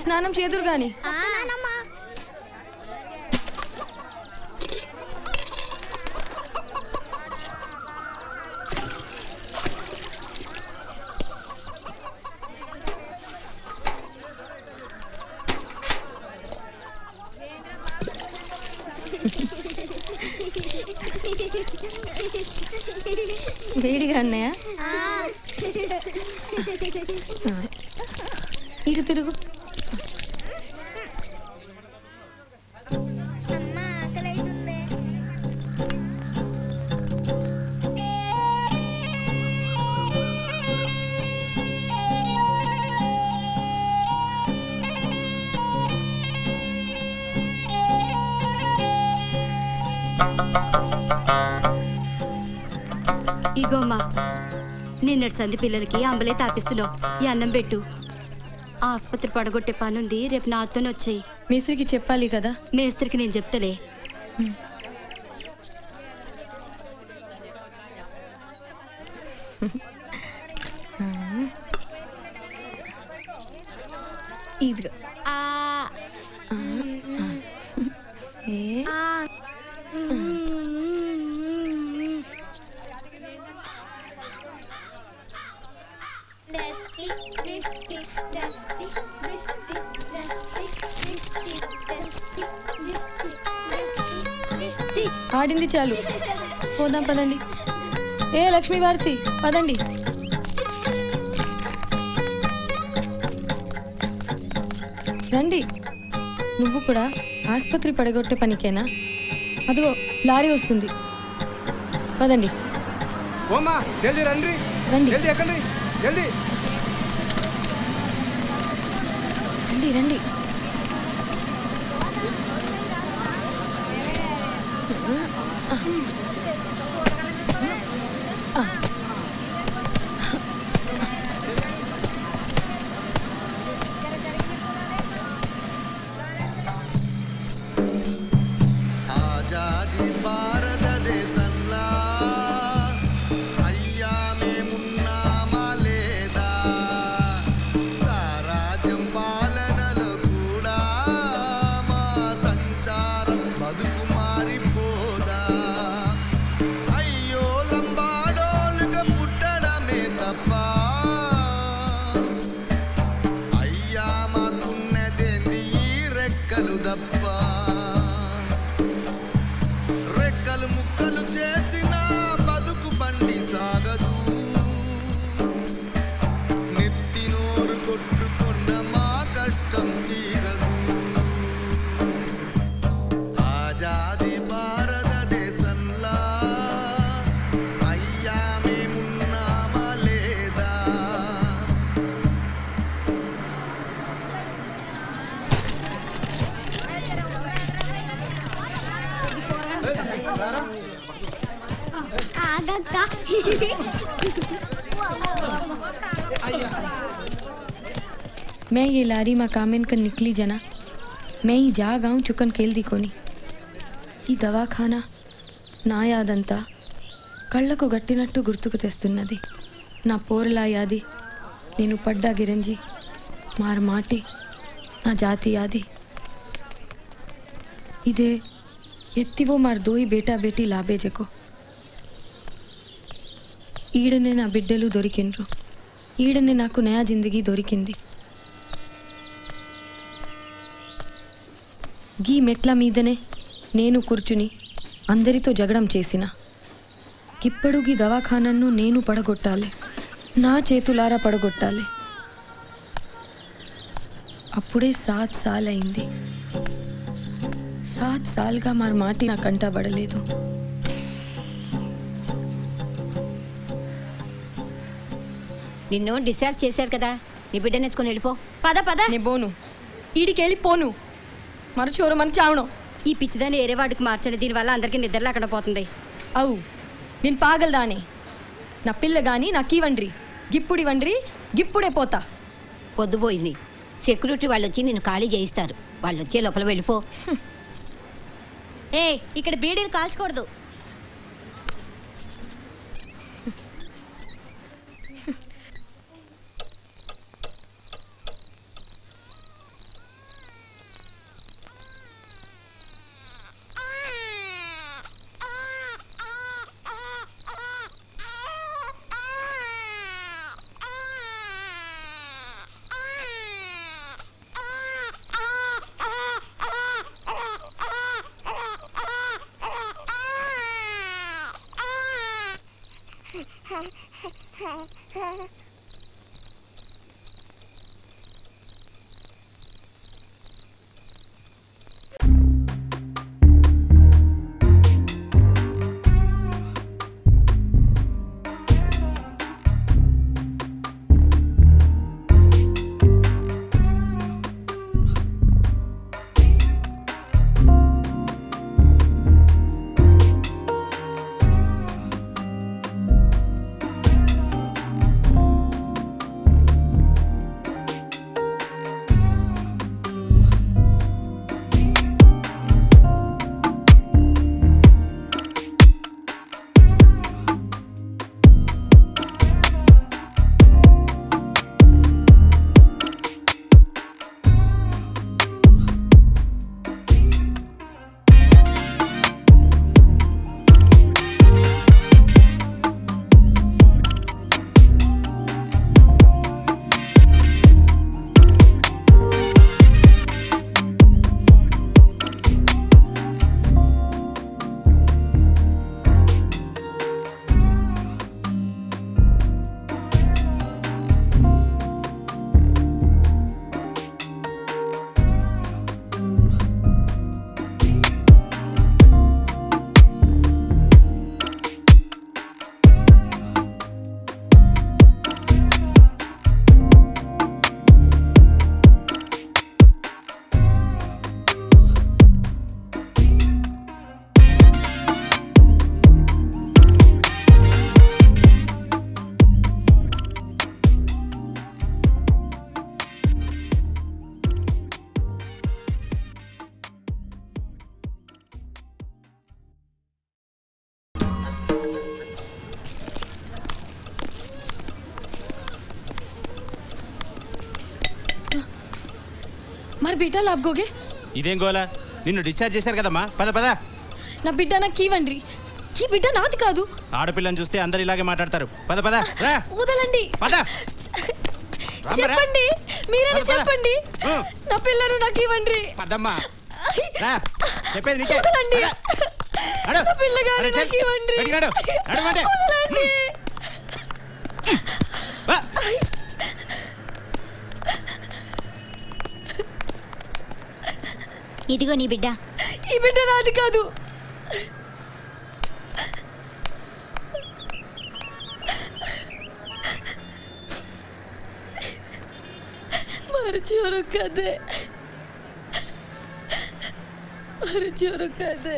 స్నానం చేదురు గాని వేడిగా అన్నయ్య ఇటు తిరుగు అమ్మా ఆకలి అవుతుంది ఇగోమ్మా నిన్నటి సంధి పిల్లలకి అంబలే తాపిస్తున్నావు ఈ అన్నం పెట్టు ఆసుపత్రి పడగొట్టే పనుంది రేపు నాతోనే వచ్చేయి మేస్త్రికి చెప్పాలి కదా మేస్త్రికి నేను చెప్తలే ఇదిగో ఆ ఏ ఆ డస్టీ బిస్టీ డస్టీ బిస్టీ డస్టీ బిస్టీ డస్టీ బిస్టీ బిస్టీ ఆడింది చాలు పోదాం పదండి ఏ లక్ష్మీ భారతి పదండి రండి నువ్వు కూడా ఆసుపత్రి పడగొట్టే పనికేనా అదిగో లారీ వస్తుంది పదండి ఓమ్మా జల్దీ రండి రండి జల్దీ ఎక్కండి జల్దీ రండి రండి ఆజాది భారతదేశంలా అయ్యా మేమున్నామా లేదా సారాజ్యం పాలనలో కూడా మా సంచారం బతుకు మారిపోదా అయ్యో లంబాడోలుగా పుట్టడమే తప్ప అయ్యా మాకున్నదేంది ఈ రెక్కలు తప్ప రెక్కలు ముక్కలు చేసిన బతుకు బండి సాగదు నెత్తి నోరు కొట్టుకున్న మా కష్టం తీరదు ఆజాది భారతదేశంలా అయ్యా మేమున్నామా లేదా ఆగక్క मैं ये लारी माँ कामेन कर निकली जना मैं ही जा गाऊं चुकन కేల్ దికోని ఈ దవాఖానా నా యాదంతా కళ్ళకు గట్టినట్టు గుర్తుకు తెస్తున్నది నా పోరులా యాది నేను పడ్డా గిరంజి మార్ మాటి నా జాతి యాది ఇదే ఎత్తివో మార్ దోయి బేటా బేటీ లాభేజెకో ఈడనే నా బిడ్డలు దొరికిండ్రు ఈడనే నాకు నయా జిందగీ దొరికింది గీ మెట్ల మీదనే నేను కూర్చుని అందరితో జగడం చేసిన ఇప్పుడు గీ దవాఖానను నేను పడగొట్టాలి నా చేతులారా పడగొట్టాలి అప్పుడే సాత్ సాల్ అయింది సాత్ సాల్గా మరి మాటి నా కంటా పడలేదు నిన్ను డిశ్చార్జ్ చేశారు కదా నీ బిడ్డను ఎత్తుకొని వెళ్ళిపో పద పద నే బోను ఈడికెళ్ళి పోను మరచోరు మన చావణం ఈ పిచ్చిదాన్ని ఏరే వాడికి మార్చండి దీనివల్ల అందరికీ నిద్ర లేకుండా పోతుంది అవు నేను పాగలదానే నా పిల్ల గాని నాకు ఇవ్వండ్రి గిప్పుడి వండ్రి గిప్పుడే పోతా పొద్దుపోయింది సెక్యూరిటీ వాళ్ళు వచ్చి నిన్ను ఖాళీ చేయిస్తారు వాళ్ళు వచ్చే లోపల వెళ్ళిపో ఏ ఇక్కడ బీడీలు కాల్చకూడదు మరి బిడ్డ లాభగోగే ఇదేం గోలా నిన్ను డిశ్చార్జ్ చేశారు కదమ్మా పద పద నా బిడ్డ నాకు ఇవ్వండి ఈ బిడ్డ నాది కాదు ఆడపిల్లని చూస్తే అందరు ఇలాగే మాట్లాడతారు పద పద రా వదలండి పద రామ్మరా. చెప్పండి మీరైనా పద, పద. చెప్పండి ఆ. నా పిల్లను నాకు ఇవ్వండి పదమ్మా రా చెప్పేది నీకే వదలండి పద. నడు. నా పిల్లగాడు అరే, చెల్. నాకు ఇవ్వండి బయటికి నడు. నడవండి. వదలండి వా. ఇదిగో నీ బిడ్డ ఈ బిడ్డ నాది కాదు ಮರುಚೋರಕ್ಕದೆ ಮರುಚೋರಕ್ಕದೆ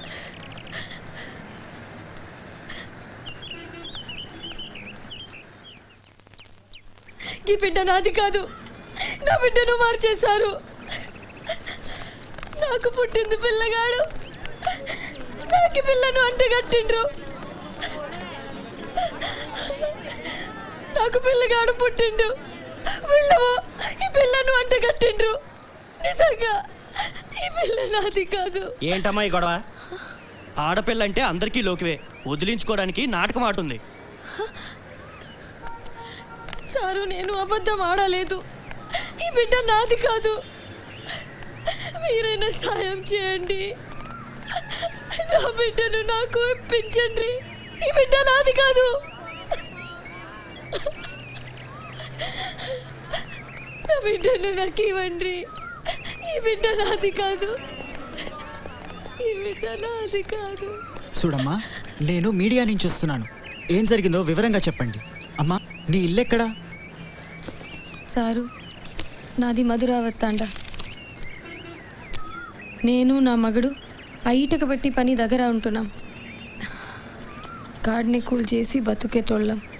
ఈ బిడ్డ నాది కాదు నా బిడ్డను మార్చేశారు నాకు పుట్టింది పిల్లగాడు నాకు పిల్లను అంటగట్టిండ్రు నాకు పిల్లగాడు పుట్టిండు వీళ్ళము ఈ పిల్లను అంటగట్టిండ్రు నిజంగా ఈ పిల్ల నాది కాదు ఏంటమ్మా ఈ గొడవ ఆడపిల్ల అంటే అందరికీ లోకివే వదిలించుకోవడానికి నాటకం ఆటుంది సారు నేను అబద్ధం ఆడలేదు ఈ బిడ్డ నాది కాదు మీరైనా సాయం చేయండి నా బిడ్డను నాకు ఇప్పించండి ఈ బిడ్డ నాది కాదు నా బిడ్డను నాకు ఇవ్వండి ఈ బిడ్డ నాది కాదు ఈ బిడ్డ నాది కాదు చూడమ్మా నేను మీడియా నుంచి వస్తున్నాను ఏం జరిగిందో వివరంగా చెప్పండి అమ్మా నీ ఇల్లెక్కడా సారు నాది మధురావత్తాండ నేను నా మగడు ఐటక పెట్టి పని దగ్గర ఉంటున్నాం గాడిని కూల్ చేసి బతుకేటోళ్ళం